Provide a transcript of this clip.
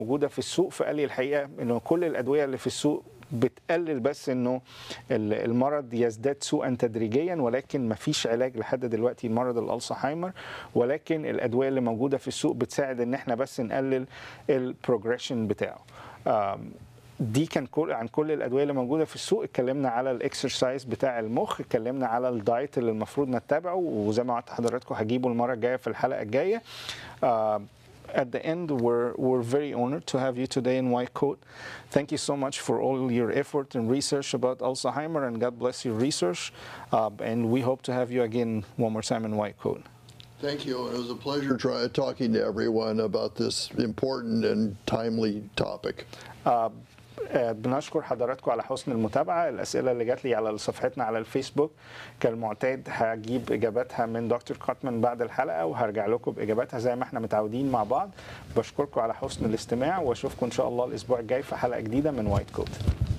موجوده في السوق فقال لي الحقيقه انه كل الادويه اللي في السوق بتقلل بس انه المرض يزداد سوءا تدريجيا ولكن ما فيش علاج لحد دلوقتي لمرض الالزهايمر ولكن الادويه اللي موجوده في السوق بتساعد ان احنا بس نقلل البروجريشن بتاعه دي كان كل عن كل الادويه اللي موجوده في السوق اتكلمنا على الاكسرسايز بتاع المخ اتكلمنا على الدايت اللي المفروض نتبعه وزي ما وعدت حضراتكم هجيبه المره الجايه في الحلقه الجايه at the end, we're, we're very honored to have you today in White Coat. Thank you so much for all your effort and research about Alzheimer, and God bless your research. Uh, and we hope to have you again one more time in White Coat. Thank you. It was a pleasure try, talking to everyone about this important and timely topic. Uh, بنشكر حضراتكم على حسن المتابعة الأسئلة اللي جات لي على صفحتنا على الفيسبوك كالمعتاد هجيب إجاباتها من دكتور كاتمان بعد الحلقة وهرجع لكم بإجاباتها زي ما احنا متعودين مع بعض بشكركم على حسن الاستماع وأشوفكم إن شاء الله الأسبوع الجاي في حلقة جديدة من وايت كوت